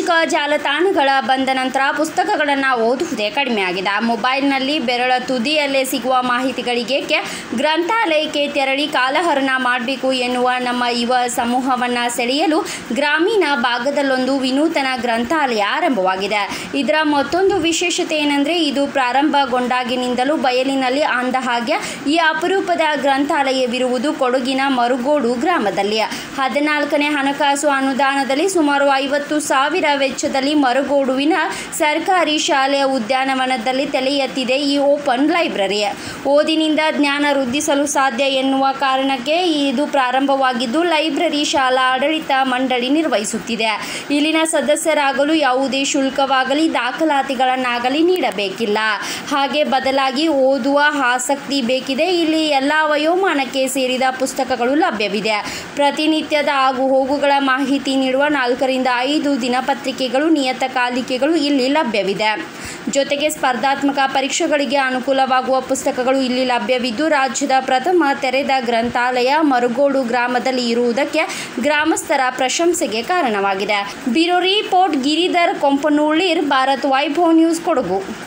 ಸಾಮಾಜಿಕ ಜಾಲತಾಣಗಳ ಬಂದ ನಂತರ ಪುಸ್ತಕಗಳನ್ನು ಓದುವುದೇ ಕಡಿಮೆಯಾಗಿದೆ ಮೊಬೈಲ್ನಲ್ಲಿ ಬೆರಳ ತುದಿಯಲ್ಲೇ ಸಿಗುವ ಮಾಹಿತಿಗಳಿಗೆ ಕೆ- ಗ್ರಂಥಾಲಯಕ್ಕೆ ತೆರಳಿ ಕಾಲಹರಣ ಮಾಡಬೇಕು ಎನ್ನುವ ನಮ್ಮ ಯುವ ಸಮೂಹವನ್ನು ಸೆಳೆಯಲು ಗ್ರಾಮೀಣ ಭಾಗದಲ್ಲೊಂದು ವಿನೂತನ ಗ್ರಂಥಾಲಯ ಆರಂಭವಾಗಿದೆ ಇದರ ಮತ್ತೊಂದು ವಿಶೇಷತೆ ಏನಂದರೆ ಇದು ಪ್ರಾರಂಭಗೊಂಡಾಗಿನಿಂದಲೂ ಬಯಲಿನಲ್ಲಿ ಅಂದ ಹಾಗೆ ಈ ಅಪರೂಪದ ಗ್ರಂಥಾಲಯವಿರುವುದು ಕೊಡಗಿನ ಮರುಗೋಡು ಗ್ರಾಮದಲ್ಲಿ ಹದಿನಾಲ್ಕನೇ ಹಣಕಾಸು ಅನುದಾನದಲ್ಲಿ ಸುಮಾರು ಐವತ್ತು ಸಾವಿರ ವೆಚ್ಚದಲ್ಲಿ ಮರುಗೋಡುವಿನ ಸರ್ಕಾರಿ ಶಾಲೆಯ ಉದ್ಯಾನವನದಲ್ಲಿ ತಲೆ ಎತ್ತಿದೆ ಈ ಓಪನ್ ಲೈಬ್ರರಿ ಓದಿನಿಂದ ಜ್ಞಾನ ವೃದ್ಧಿಸಲು ಸಾಧ್ಯ ಎನ್ನುವ ಕಾರಣಕ್ಕೆ ಇದು ಪ್ರಾರಂಭವಾಗಿದ್ದು ಲೈಬ್ರರಿ ಶಾಲಾ ಆಡಳಿತ ಮಂಡಳಿ ನಿರ್ವಹಿಸುತ್ತಿದೆ ಇಲ್ಲಿನ ಸದಸ್ಯರಾಗಲು ಯಾವುದೇ ಶುಲ್ಕವಾಗಲಿ ದಾಖಲಾತಿಗಳನ್ನಾಗಲಿ ನೀಡಬೇಕಿಲ್ಲ ಹಾಗೆ ಬದಲಾಗಿ ಓದುವ ಆಸಕ್ತಿ ಬೇಕಿದೆ ಇಲ್ಲಿ ಎಲ್ಲ ವಯೋಮಾನಕ್ಕೆ ಸೇರಿದ ಪುಸ್ತಕಗಳು ಲಭ್ಯವಿದೆ ಪ್ರತಿನಿತ್ಯದ ಆಗು ಹೋಗುಗಳ ಮಾಹಿತಿ ನೀಡುವ ನಾಲ್ಕರಿಂದ ಐದು ದಿನಪತ್ರಿಕೆಗಳು ನಿಯತಕಾಲಿಕೆಗಳು ಇಲ್ಲಿ ಲಭ್ಯವಿದೆ ಜೊತೆಗೆ ಸ್ಪರ್ಧಾತ್ಮಕ ಪರೀಕ್ಷೆಗಳಿಗೆ ಅನುಕೂಲವಾಗುವ ಪುಸ್ತಕಗಳು ಇಲ್ಲಿ ಲಭ್ಯವಿದ್ದು ರಾಜ್ಯದ ಪ್ರಥಮ ತೆರೆದ ಗ್ರಂಥಾಲಯ ಮರುಗೋಡು ಗ್ರಾಮದಲ್ಲಿ ಇರುವುದಕ್ಕೆ ಗ್ರಾಮಸ್ಥರ ಪ್ರಶಂಸೆಗೆ ಕಾರಣವಾಗಿದೆ ಬ್ಯೂರೋ ರಿಪೋರ್ಟ್ ಗಿರಿಧರ್ ಕೊಂಪನೂಳಿರ್ ಭಾರತ್ ವೈಭವ್ ನ್ಯೂಸ್ ಕೊಡಗು